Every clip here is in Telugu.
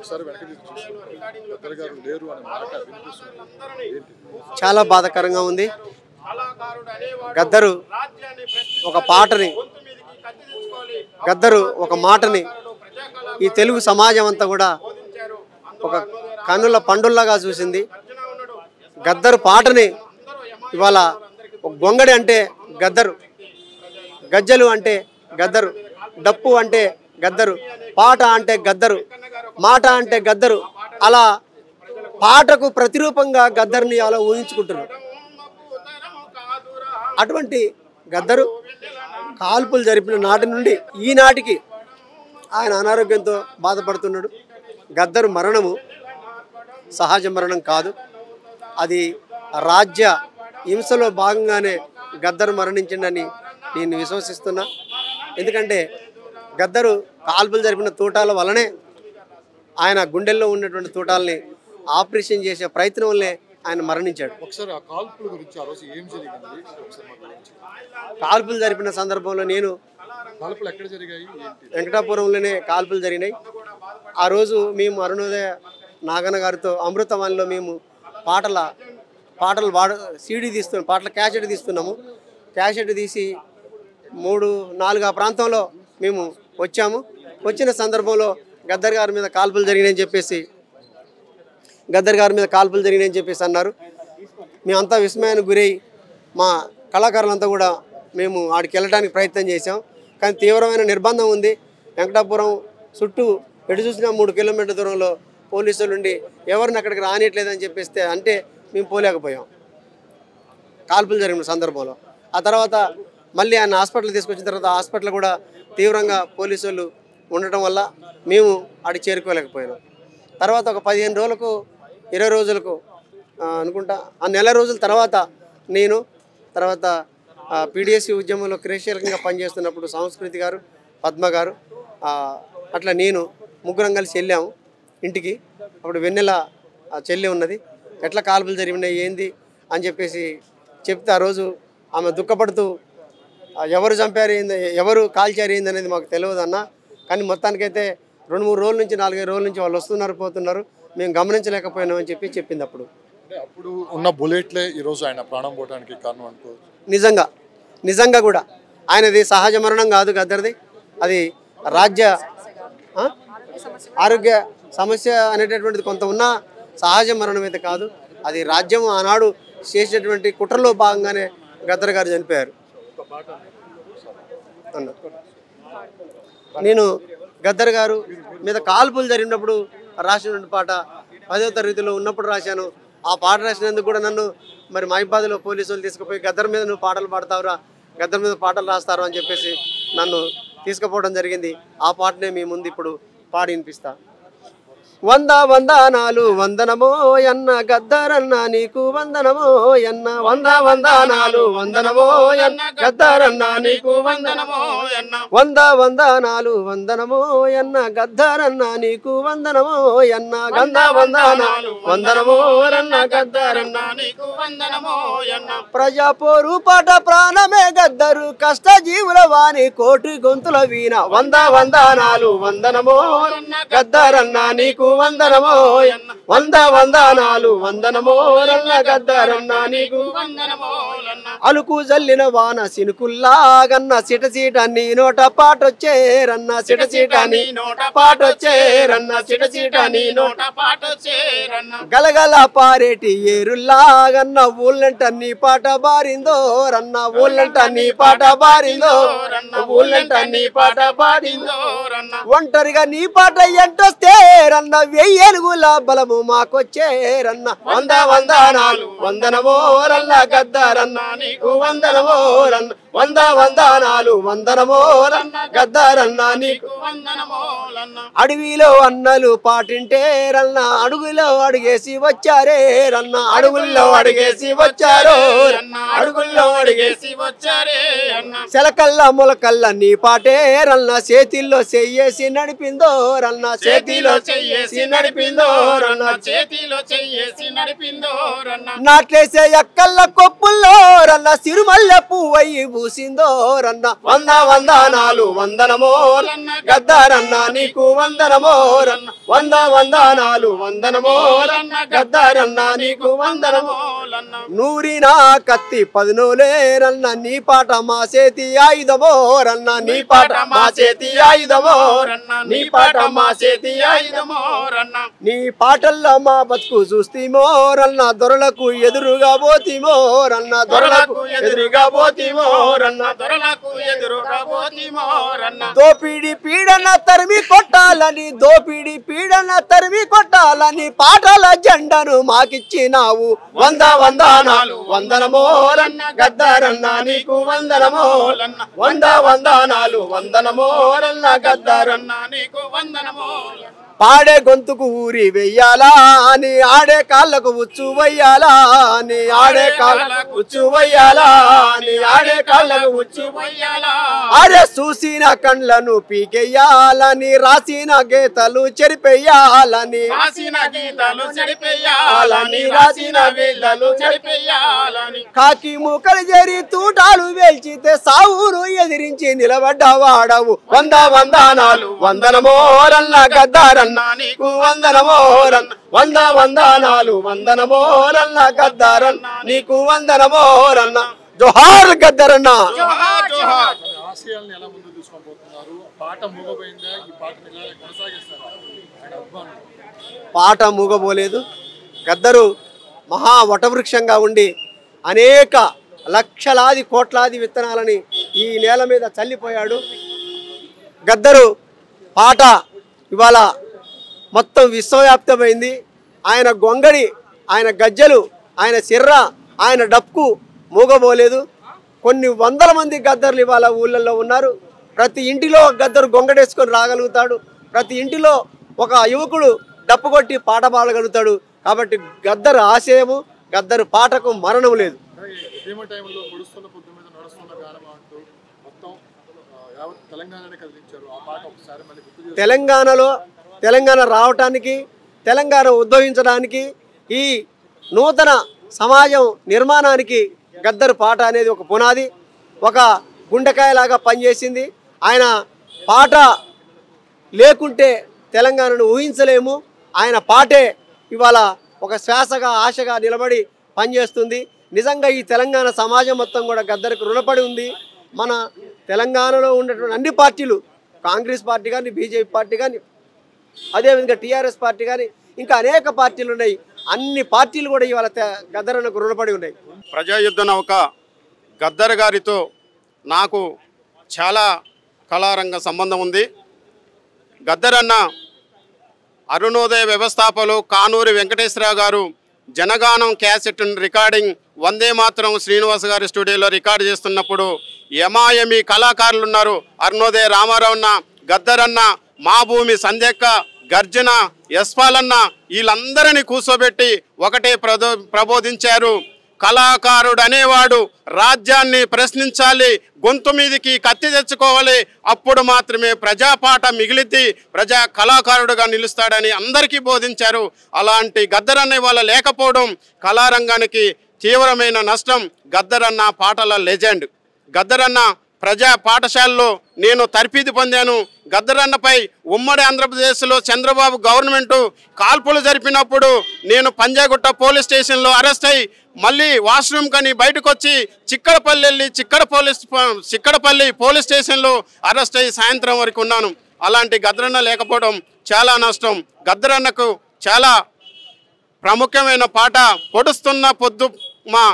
ఒకసారి వెనక్కి తిరిగి చూస్తున్నారు గద్దర్ గారు లేరు అనే మాట వినిపిస్తుంది ఏంటి చాలా బాధాకరంగా ఉంది గద్దరు ఒక పాటని గద్దరు ఒక మాటని ఈ తెలుగు సమాజం అంతా కూడా ఒక కన్నుల పండుల్లాగా చూసింది గద్దరు పాటని ఇవాళ ఒక గొంగడి అంటే గద్దరు గజ్జలు అంటే గద్దరు డప్పు అంటే గద్దరు పాట అంటే గద్దరు మాట అంటే గద్దరు అలా పాటకు ప్రతిరూపంగా గద్దర్ని అలా ఊహించుకుంటున్నారు అటువంటి గద్దరు కాల్పులు జరిపిన నాటి నుండి ఈనాటికి ఆయన అనారోగ్యంతో బాధపడుతున్నాడు గద్దరు మరణము సహజ మరణం కాదు అది రాజ్య హింసలో భాగంగానే గద్దరు మరణించిండని నేను విశ్వసిస్తున్నా ఎందుకంటే గద్దరు కాల్పులు జరిపిన తూటాల వలనే ఆయన గుండెల్లో ఉన్నటువంటి తూటాలని ఆపరేషన్ చేసే ప్రయత్నం వల్లే ఆయన మరణించాడు ఒకసారి ఆ కాల్పుల గురించి ఆ రోజు ఏం జరిగింది ఒకసారి మాకు వివరించండి. కాల్పులు జరిపిన సందర్భంలో నేను కాల్పులు ఎక్కడ జరిగాయి ఏంటి వెంకటాపురంలోనే కాల్పులు జరిగినాయి ఆ రోజు మేము అరుణోదయ నాగన్న గారితో అమృతవాణిలో మేము పాటల పాటలు వాడ సీడీ తీస్తున్నాం పాటల క్యాసెట్ తీస్తున్నాము క్యాసెట్ తీసి మూడు నాలుగు ఆ ప్రాంతంలో మేము వచ్చాము వచ్చిన సందర్భంలో గద్దర్ గారి మీద కాల్పులు జరిగినాయని చెప్పేసి గద్దర్ గారి మీద కాల్పులు జరిగినాయని చెప్పేసి అన్నారు మేమంతా విస్మయానికి గురై మా కళాకారులంతా కూడా మేము ఆడికి వెళ్ళడానికి ప్రయత్నం చేశాం కానీ తీవ్రమైన నిర్బంధం ఉంది వెంకటాపురం చుట్టూ ఎటు చూసినా మూడు కిలోమీటర్ల దూరంలో పోలీసులు ఉండి ఎవరిని అక్కడికి రానియట్లేదని చెప్పేస్తే అంటే మేము పోలేకపోయాం కాల్పులు జరిగిన సందర్భంలో ఆ తర్వాత మళ్ళీ ఆయన హాస్పిటల్ తీసుకొచ్చిన తర్వాత హాస్పిటల్ కూడా తీవ్రంగా పోలీసు వాళ్ళు ఉండటం వల్ల మేము ఆడికి చేరుకోలేకపోయినాం తర్వాత ఒక పదిహేను రోజులకు ఇరవై రోజులకు ఆ, అనుకుంటా ఆ నెల రోజుల తర్వాత నేను తర్వాత పీడిఎస్సి ఉద్యమంలో క్రియాశీలకంగా పనిచేస్తున్నప్పుడు సంస్కృతి గారు పద్మ గారు ఆ, అట్లా నేను ముగ్గురం కలిసి వెళ్ళాము ఇంటికి అప్పుడు వెన్నెల ఆ చెల్లి ఉన్నది ఎట్లా కాల్పులు జరిగినాయి ఏంది అని చెప్పేసి చెప్తే ఆ రోజు ఆమె దుఃఖపడుతూ ఆ, ఎవరు చంపారు ఏంది ఎవరు కాల్చారు ఏంది అనేది మాకు తెలియదు అన్న కానీ మొత్తానికైతే రెండు మూడు రోజుల నుంచి నాలుగైదు రోజుల నుంచి వాళ్ళు వస్తున్నారు పోతున్నారు మేము గమనించలేకపోయినాం అని చెప్పి చెప్పింది అప్పుడు అంటే అప్పుడు ఉన్న బుల్లెట్లే ఈ రోజు ఆయన ప్రాణం పోవడానికి కారణం అనుకో నిజంగా నిజంగా కూడా ఆయనది సహజ మరణం కాదు గద్దరిది అది రాజ్య ఆ? ఆరోగ్య సమస్య అనేటటువంటిది కొంత ఉన్నా సహజ మరణం అయితే కాదు అది రాజ్యం ఆనాడు చేసినటువంటి కుట్రలో భాగంగానే గద్దర్ గారు చనిపోయారు అన్న నేను గద్దర్ గారు మీద కాల్పులు జరిగినప్పుడు రాసినటువంటి పాట పదో తరగతిలో ఉన్నప్పుడు రాశాను ఆ పాట రాసినందుకు కూడా నన్ను మరి మైబాద్లో పోలీసులు తీసుకుపోయి గద్దర్ మీద నువ్వు పాటలు పాడతావురా గద్దర్ మీద పాటలు రాస్తారు అని చెప్పేసి నన్ను తీసుకుపోవడం జరిగింది ఆ పాటనే మీ ముందు ఇప్పుడు పాడి వినిపిస్తా వంద వందనాలు వందనమో ఎన్న గద్దరన్న నీకు వందనమో ఎన్న వంద వందనాలు వందనమో ఎన్న గద్దరన్న నీకు వందనమో ఎన్న వంద వందనాలు వందనమో ఎన్న గద్దరన్న నీకు వందనమో ఎన్న గంధ వందనాలు వందనమో రన్న గద్దరన్న నీకు వందనమో ఎన్న ప్రజా పోరు పాట ప్రాణమే గద్దరు కష్ట జీవుల వాణి కోటి గొంతుల వీణ వంద వందనాలు వందనమో గద్దరన్న నీకు వందనమో వంద వందనాలు వందనమో రన్న గద్దరన్న నీకు వందనమో ఎన్న అలుకు జల్లిన వాన సినుకుల్లాగన్న సిట సీట నీ నోట పాటొచ్చేరన్న సిట సీట నీ నోట పాటొచ్చేరన్న సిట సీట నీ నోట నోట పాట చేరన్న గలగల పారేటి ఏరుల్లాగన్న ఊళ్ళంట నీ పాట బారిందో రన్న ఊళ్ళంట నీ పాట బారిందో ఊళ్ళంట నీ పాట బారిందో రన్న ఒంటరిగా నీ పాట ఎంటొస్తే రన్న వెయ్యేలుగుల బలము మాకొచ్చే రన్న వంద వందనాలు వందనమో రన్న గద్దరన్న నీకు వందనమో రన్న వంద వందనాలు వందనమో రన్న గద్దరన్న నీకు వందనమో లన్న అడవిలో అన్నలు పాటింటే రన్న అడుగులో అడిగేసి వచ్చారే రన్న అడుగుల్లో అడిగేసి వచ్చారో రన్న అడుగుల్లో అడిగేసి వచ్చారే అన్న సెలకల్ల మొలకల్ల నీ పాటే రన్న చేతిల్లో చెయ్యేసి నడిపిందో రన్న చేతిలో చెయ్యేసి నడిపిందో రన్న చేతిలో చెయ్యేసి నడిపిందో రన్న నాట్లేసే ఎక్కల్ల కొప్పుల్లో రన్న సిరుమల్లె పువ్వయ్యి పూసిందో రన్న వంద వందనాలు వందనమో గద్దరన్న నీకు వందనమో రన్న వంద వందనాలు వందనమో రన్న గద్దరన్న నీకు వందనమో నూరిన కత్తి పదునోలే రన్న నీ పాట మా చేతి ఆయుధమో రన్న నీ పాట మా చేతి ఆయుధమో రన్న నీ పాట మా చేతి ఆయుధమో నీ పాటల్లో మా బతుకు చూస్తీమో రన్న దొరలకు ఎదురుగా పోతీమో రన్న దొరలకు ఎదురుగా పోతీమో రన్న దొరలకు ఎదురుగా పోతిమోరన్న దోపిడి పీడన తరిమి కొట్టాలని దోపిడి పీడన తరిమి కొట్టాలని పాటల జెండను మాకిచ్చినావు వంద వందనాలు వందనమోరన్న గద్దరన్న నీకు వందనమోలన్న వంద వందనాలు వందనమోరన్న గద్దరన్న అన్న నీకు వందనమో పాడే గొంతుకు ఊరి వెయ్యాలా అని ఆడే కాళ్ళకు ఉచ్చు వయ్యాలా అని ఆడే కాళ్ళకు ఉచ్చు వయ్యాలా అని ఆడే కాళ్ళకు ఉచ్చు వయ్యాలా అరే చూసిన కండ్లను పీకెయ్యాలని రాసిన గీతలు చెరిపెయ్యాలని రాసిన గీతాలు చెడిపెయ్యాలని రాసిన వీళ్ళలు చెడిపెయ్యాలని కాకి మూకలు జరి తూటాలు వేల్చితే సావును ఎదిరించి నిలబడ్డవాడవు వంద వందనాలు వందనమోరన్న గద్దారన్న నీకు వందనమోరన్న వంద వందనాలు వందనమోరన్న గద్దారన్న నీకు వందనమోరన్న జోహార్ గద్దరన్న జోహార్ జోహార్ ఆశయాలను ఎలా ముందుకు తీసుకోబోతున్నారు పాట మూగపోయిందా ఈ పాటను ఇలా కొనసాగిస్తారా ఆయన అభిమానులు పాట మూగబోలేదు గద్దరు మహా వటవృక్షంగా ఉండి అనేక లక్షలాది కోట్లాది విత్తనాలని ఈ నేల మీద చల్లిపోయాడు గద్దరు పాట ఇవాళ మొత్తం విశ్వవ్యాప్తమైంది ఆయన గొంగడి ఆయన గజ్జలు ఆయన సిర్ర ఆయన డప్కు మూగబోలేదు కొన్ని వందల మంది గద్దర్లు ఇవాళ ఊళ్ళల్లో ఉన్నారు ప్రతి ఇంటిలో గద్దరు గొంగడేసుకొని రాగలుగుతాడు ప్రతి ఇంటిలో ఒక యువకుడు డప్పు కొట్టి పాట పాడగలుగుతాడు కాబట్టి గద్దరు ఆశయము గద్దరు పాటకు మరణం లేదు అలాగే ఉద్యమ టైంలో పొడుస్తున్న పొద్దు మీద నడుస్తున్న గానం అంటూ మొత్తం ఆ, యావత్ తెలంగాణనే కదిలించారు ఆ పాట ఒకసారి మళ్ళీ గుర్తు చేసి తెలంగాణలో తెలంగాణ రావటానికి తెలంగాణ ఉద్భవించడానికి ఈ నూతన సమాజం నిర్మాణానికి గద్దరు పాట అనేది ఒక పునాది ఒక గుండెకాయలాగా పనిచేసింది ఆయన పాట లేకుంటే తెలంగాణను ఊహించలేము ఆయన పాటే ఇవాళ ఒక శ్వాసగా ఆశగా నిలబడి పనిచేస్తుంది నిజంగా ఈ తెలంగాణ సమాజం మొత్తం కూడా గద్దరికి రుణపడి ఉంది మన తెలంగాణలో ఉన్నటువంటి అన్ని పార్టీలు కాంగ్రెస్ పార్టీ కానీ బీజేపీ పార్టీ కానీ అదేవిధంగా టీఆర్ఎస్ పార్టీ కానీ ఇంకా అనేక పార్టీలు ఉన్నాయి అన్ని పార్టీలు కూడా ఇవాళ తె- గద్దరన్నకు రుణపడి ఉన్నాయి ప్రజాయుద్ధ నౌక గద్దర్ గారితో నాకు చాలా కళారంగ సంబంధం ఉంది గద్దర్ అన్న అరుణోదయ వ్యవస్థాపకులు కానూరి వెంకటేశ్వరరావు గారు జనగానం క్యాసెట్ రికార్డింగ్ వందే మాత్రం శ్రీనివాస్ గారి స్టూడియోలో రికార్డ్ చేస్తున్నప్పుడు యమాయమి కళాకారులు ఉన్నారు అరుణోదయ రామారావున్న గద్దరన్న మా భూమి సంధ్యక్క గర్జన యశ్పాలన్న వీళ్ళందరినీ కూర్చోబెట్టి ఒకటే ప్రదో ప్రబోధించారు కళాకారుడు అనేవాడు రాజ్యాన్ని ప్రశ్నించాలి గొంతు మీదికి కత్తి తెచ్చుకోవాలి అప్పుడు మాత్రమే ప్రజాపాట మిగిలిద్ది ప్రజా కళాకారుడుగా నిలుస్తాడని అందరికీ బోధించారు అలాంటి గద్దరన్న వాళ్ళ లేకపోవడం కళారంగానికి తీవ్రమైన నష్టం గద్దరన్న పాటల లెజెండ్ గద్దరన్న ప్రజా పాఠశాలలో నేను తర్ఫీదు పొందాను గద్దరన్నపై ఉమ్మడి ఆంధ్రప్రదేశ్లో చంద్రబాబు గవర్నమెంట్ కాల్పులు జరిపినప్పుడు నేను పంజాగుట్ట పోలీస్ స్టేషన్లో అరెస్ట్ అయ్యి మళ్ళీ వాష్రూమ్ కని బయటకు వచ్చి చిక్కడపల్లి వెళ్ళి చిక్కడ పోలీస్ చిక్కడపల్లి పోలీస్ స్టేషన్లో అరెస్ట్ అయ్యి సాయంత్రం వరకు ఉన్నాను అలాంటి గద్దరన్న లేకపోవడం చాలా నష్టం గద్దరన్నకు చాలా ప్రాముఖ్యమైన పాట పొడుస్తున్న పొద్దు మా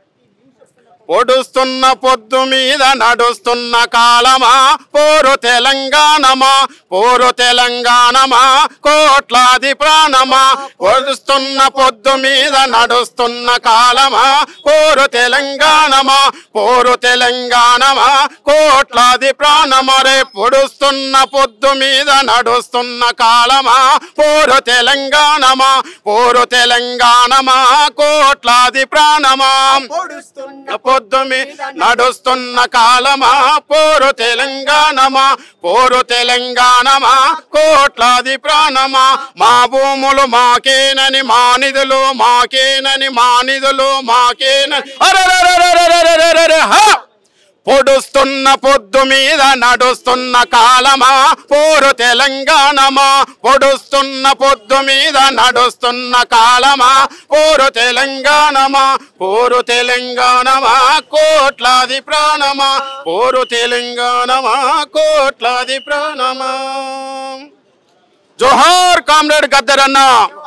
పొడుస్తున్న పొద్దు మీద నడుస్తున్న కాలమా పోరు తెలంగాణమా పోరు తెలంగాణమా కోట్లాది ప్రాణమా పొడుస్తున్న పొద్దు మీద నడుస్తున్న కాలమా పోరు తెలంగాణమా పోరు తెలంగాణమా కోట్లాది ప్రాణమరే పొడుస్తున్న పొద్దు మీద నడుస్తున్న కాలమా పోరు తెలంగాణమా పోరు తెలంగాణమా కోట్లాది ప్రాణమా పొద్దు మీద నడుస్తున్న కాలమా పోరు తెలంగాణమా పోరు తెలంగాణమా కోట్లాది ప్రాణమా మా భూములు మాకేనని మా నిధులు మాకేనని మా నిధులు మాకేనని అరెరెరెరెరెరెరెరెరె, హా! పొడుస్తున్న పొద్దు మీద నడుస్తున్న కాలమా పోరు తెలంగాణమా పొడుస్తున్న పొద్దు మీద నడుస్తున్న కాలమా పోరు తెలంగాణమా పోరు తెలంగాణమా కోట్లాది ప్రాణమా పోరు తెలంగాణమా కోట్లాది ప్రాణమా జోహార్ కామ్రేడ్ గద్దరన్న